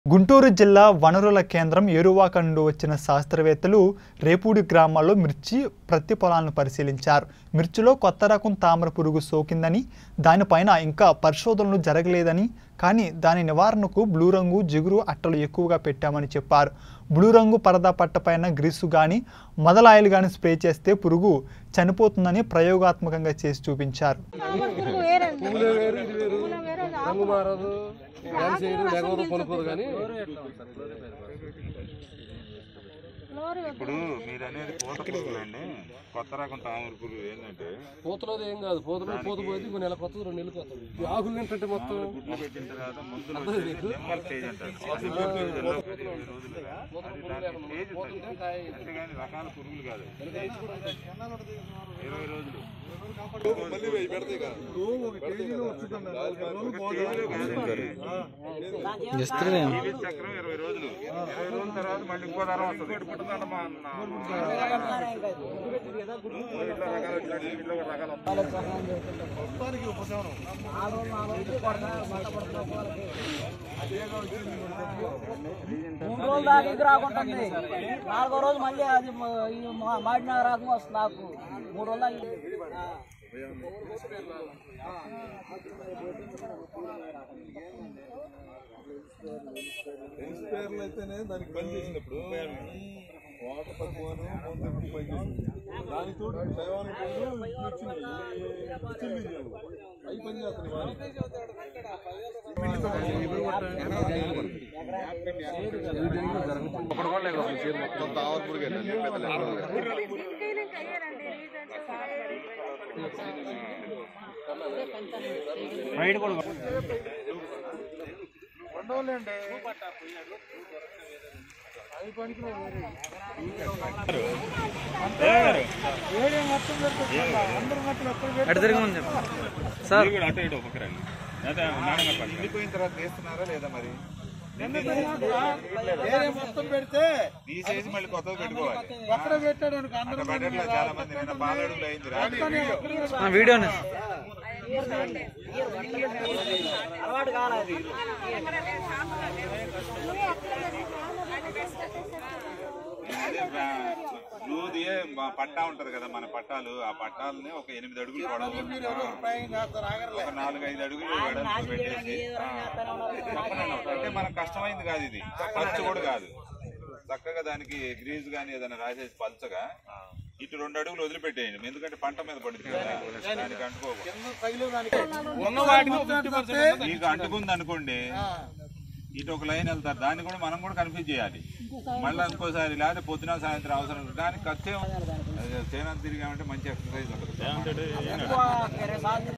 గుంటూరు జిల్లా వనరుల కేంద్రం ఏరువాక నుండి వచ్చిన శాస్త్రవేత్తలు రేపూడి గ్రామాల్లో మిర్చి ప్రతి పొలాలను పరిశీలించారు మిర్చిలో కొత్త రకం తామర పురుగు సోకిందని దానిపైన ఇంకా పరిశోధనలు జరగలేదని కానీ దాని నివారణకు బ్లూ రంగు జిగురు అట్టలు ఎక్కువగా పెట్టామని చెప్పారు బ్లూ రంగు పరదా పట్టపైన గ్రీసు కానీ మొదలాయిల్ కానీ స్ప్రే చేస్తే పురుగు చనిపోతుందని ప్రయోగాత్మకంగా చేసి చూపించారు పువ్వులు వేరండి పువ్వులే వేరు ఇది వేరు పువ్వులు వేరే అది రంగు మారదు డ్యాన్స్ చేయడం లేకపోతే పలుకోదు కానీ లోరీ ఇప్పుడు మీరు అనేది పూత పురుగులు అండి కొత్త రకం తామర పురుగు ఏంటంటే పూతలోది ఏం కాదు పూతలో పూత పోయింది ఇంకో నెల కొత్తది రెండు నెలలు కొత్తది ఈ ఆకులు ఏంటంటే మొత్తం గుడ్లు పెట్టిన తర్వాత మందులు వచ్చేసి నెంబర్ స్టేజ్ అంటారు ఇరవై రోజులుగా అది దాని స్టేజ్ ఉంటుంది. అంతేగాని రకాల పురుగులు కాదు ఇరవై రోజులు ఒక స్టేజ్లో కాదండి. జీవిత చక్రం ఇరవై రోజులు ఇరవై రోజుల తర్వాత మళ్ళీ ఇంకో తరం వస్తుంది ఇట్లా రకాలు వచ్చినాయి. ఇట్లా ఒక రకాలు వస్తాయి. మూడు రోజులు దాకా ఎదురు రాకుంటుంది నాలుగో రోజు మళ్ళీ అది మ- ఈ మా- మాడిన రకం వస్తుంది నాకు మూడు రోజులు దాకా ఆ. ఎక్స్పైర్లు అయితేనే దానికి పని చేసినప్పుడు వాటర్ తక్కువను మందు ఎక్కువ పని చేసింది దాని తోడు దైవానికి అవి పని చేస్తున్నాయి వారి ఒకటి కూడా లేక అసలు చేరు మొత్తం మీరు కూడా అటు ఇటు ఒక పక్కన రండి. లేదా మేడం గారు పక్కన. ఎండిపోయిన తర్వాత తీస్తున్నారా లేదా మరి మొత్తం పెడితే తీసేసి మళ్ళీ కొత్తది పెట్టుకోవాలి అక్కడ పెట్టాడు అనుకో, అక్కడ పెట్టట్లేదు చాలా మంది నిన్న పాలడుగులు అయింది రాత్రి అలవాటు కాలేదు అదే బా- బ్లూది మా పట్టా ఉంటది కదా మన పట్టాలు ఆ పట్టాలని ఒక ఎనిమిది అడుగులు పొడవు ఒక నాలుగు ఐదు అడుగులు వెడల్పు పెట్టేసి ఆ, అంటే మనకు కష్టమైంది కాదు ఇది ఖర్చు కూడా కాదు చక్కగా దానికి గ్రీజ్ గానీ ఏదైనా రాసేసి పల్చగా ఇటు రెండు అడుగులు వదిలిపెట్టేయండి ఎందుకంటే పంట మీద పడుతుంది కదా దానికి అంటుకోకు మీకు అంటుకుంది అనుకోండి ఇటు ఒక లైన్ వెళ్తారు దాన్ని కూడా మనం కూడా కన్ఫ్యూజ్ చేయాలి మళ్ళీ ఇంకోసారి లేకపోతే పొద్దున సాయంత్రం అవసరం ఉంటుంది. దానికి ఖర్చు ఏం- అది చేనంత తిరిగామంటే మంచి ఎక్సర్సైజ్ ఉంటుంది ఎక్కువ వేరే సాగు